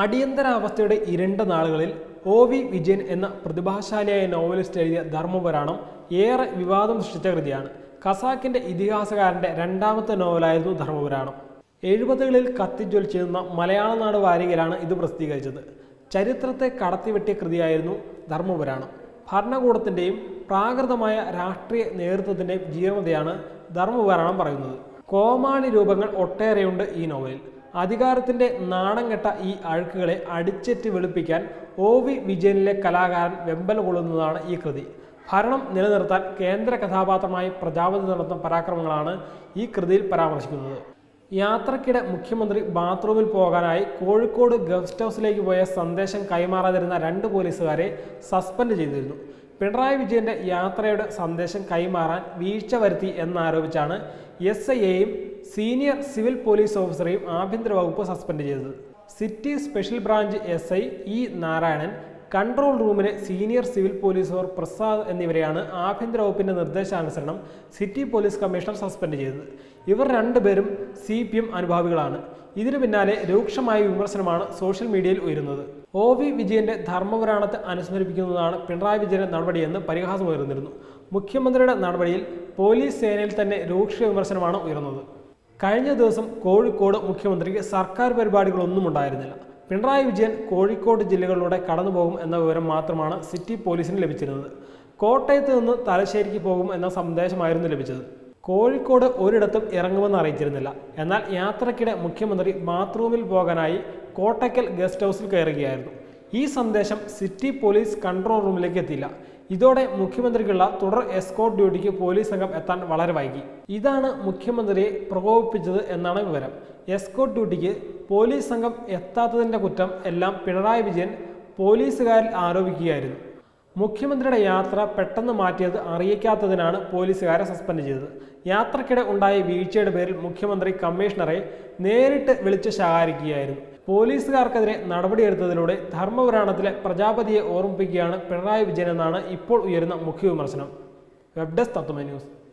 അടിയന്തരാവസ്ഥയുടെ ഇരുണ്ട നാളുകളിൽ O V Vijayan എന്ന പ്രതിഭാശാലിയായ നോവലിസ്റ്റ് എഴുതിയ ധർമ്മപുരാണം ഏറെ വിവാദം സൃഷ്ടിച്ച കൃതിയാണ് ഖസാക്കിന്റെ ഇതിഹാസകാരന്റെ രണ്ടാമത്തെ നോവലായിരുന്നു ധർമ്മപുരാണം എഴുപതുകളിൽ കത്തിജ്വലിച്ചിരുന്ന മലയാള നാട് വാരികയിലാണ് ഇത് പ്രസിദ്ധീകരിച്ചത് ചരിത്രത്തെ കടത്തിവെട്ടിയ കൃതിയായിരുന്നു ധർമ്മപുരാണം ഭരണകൂടത്തിന്റെയും പ്രാകൃതമായ രാഷ്ട്രീയ നേതൃത്വത്തിന്റെയും ജീർണതയാണ് ധർമ്മപുരാണം പറയുന്നത് കോമാളി രൂപങ്ങൾ ഒട്ടേറെയുണ്ട് ഈ നോവലിൽ അധികാരത്തിന്റെ നാണം കെട്ട ഈ അഴുക്കുകളെ അടിച്ചേറ്റ് വെളുപ്പിക്കാൻ ഒ വി വിജയനിലെ കലാകാരൻ വെമ്പൽ കൊള്ളുന്നതാണ് ഈ കൃതി ഭരണം നിലനിർത്താൻ കേന്ദ്ര കഥാപാത്രമായി പ്രജാപതി നടത്തുന്ന പരാക്രമങ്ങളാണ് ഈ കൃതിയിൽ പരാമർശിക്കുന്നത് യാത്രക്കിടെ മുഖ്യമന്ത്രി ബാത്റൂമിൽ പോകാനായി കോഴിക്കോട് ഗസ്റ്റ് ഹൗസിലേക്ക് പോയ സന്ദേശം കൈമാറാതിരുന്ന രണ്ട് പോലീസുകാരെ സസ്പെൻഡ് ചെയ്തിരുന്നു പിണറായി വിജയന്റെ യാത്രയുടെ സന്ദേശം കൈമാറാൻ വീഴ്ച വരുത്തി എന്നാരോപിച്ചാണ് എസ് ഐയെയും സീനിയർ സിവിൽ പോലീസ് ഓഫീസറെയും ആഭ്യന്തര വകുപ്പ് സസ്പെൻഡ് ചെയ്തത് city special branch S I E Narayanan control റൂമിലെ senior civil police officer Prasad എന്നിവരെയാണ് ആഭ്യന്തര വകുപ്പിന്റെ നിർദ്ദേശാനുസരണം സിറ്റി പോലീസ് കമ്മീഷണർ സസ്പെൻഡ് ചെയ്തത് ഇവർ രണ്ടുപേരും സി പി എം അനുഭാവികളാണ് ഇതിനു പിന്നാലെ രൂക്ഷമായ വിമർശനമാണ് സോഷ്യൽ മീഡിയയിൽ ഉയരുന്നത് ഒ വി വിജയന്റെ ധർമ്മപുരാണത്തെ അനുസ്മരിപ്പിക്കുന്നതാണ് പിണറായി വിജയന്റെ നടപടിയെന്ന് പരിഹാസമുയർന്നിരുന്നു മുഖ്യമന്ത്രിയുടെ നടപടിയിൽ പോലീസ് സേനയിൽ തന്നെ രൂക്ഷ വിമർശനമാണ് ഉയർന്നത് കഴിഞ്ഞ ദിവസം കോഴിക്കോട് മുഖ്യമന്ത്രിക്ക് സർക്കാർ പരിപാടികളൊന്നും ഉണ്ടായിരുന്നില്ല പിണറായി വിജയൻ കോഴിക്കോട് ജില്ലകളിലൂടെ കടന്നുപോകും എന്ന വിവരം മാത്രമാണ് സിറ്റി പോലീസിന് ലഭിച്ചിരുന്നത് കോട്ടയത്ത് നിന്ന് തലശ്ശേരിക്ക് പോകും എന്ന സന്ദേശമായിരുന്നു ലഭിച്ചത് കോഴിക്കോട് ഒരിടത്തും ഇറങ്ങുമെന്ന് അറിയിച്ചിരുന്നില്ല എന്നാൽ യാത്രക്കിടെ മുഖ്യമന്ത്രി ബാത്റൂമിൽ പോകാനായി കോട്ടയ്ക്കൽ ഗസ്റ്റ് ഹൗസിൽ കയറുകയായിരുന്നു ഈ സന്ദേശം സിറ്റി പോലീസ് കൺട്രോൾ റൂമിലേക്ക് എത്തിയില്ല ഇതോടെ മുഖ്യമന്ത്രിക്കുള്ള തുടർ എസ്കോർട്ട് ഡ്യൂട്ടിക്ക് പോലീസ് സംഘം എത്താൻ വളരെ വൈകി ഇതാണ് മുഖ്യമന്ത്രിയെ പ്രകോപിപ്പിച്ചത് എന്നാണ് വിവരം എസ്കോർട്ട് ഡ്യൂട്ടിക്ക് പോലീസ് സംഘം എത്താത്തതിന്റെ കുറ്റം എല്ലാം പിണറായി വിജയൻ പോലീസുകാരിൽ ആരോപിക്കുകയായിരുന്നു മുഖ്യമന്ത്രിയുടെ യാത്ര പെട്ടെന്ന് മാറ്റിയത് അറിയിക്കാത്തതിനാണ് പോലീസുകാരെ സസ്പെൻഡ് ചെയ്തത് യാത്രക്കിടെ ഉണ്ടായ വീഴ്ചയുടെ പേരിൽ മുഖ്യമന്ത്രി കമ്മീഷണറെ നേരിട്ട് വിളിച്ച് ശകാരിക്കുകയായിരുന്നു പോലീസുകാർക്കെതിരെ നടപടിയെടുത്തതിലൂടെ ധർമ്മപുരാണത്തിലെ പ്രജാപതിയെ ഓർമ്മിപ്പിക്കുകയാണ് പിണറായി വിജയൻ എന്നാണ് ഇപ്പോൾ ഉയരുന്ന മുഖ്യ വിമർശനം വെബ് ഡെസ്ക് തത്വമ ന്യൂസ്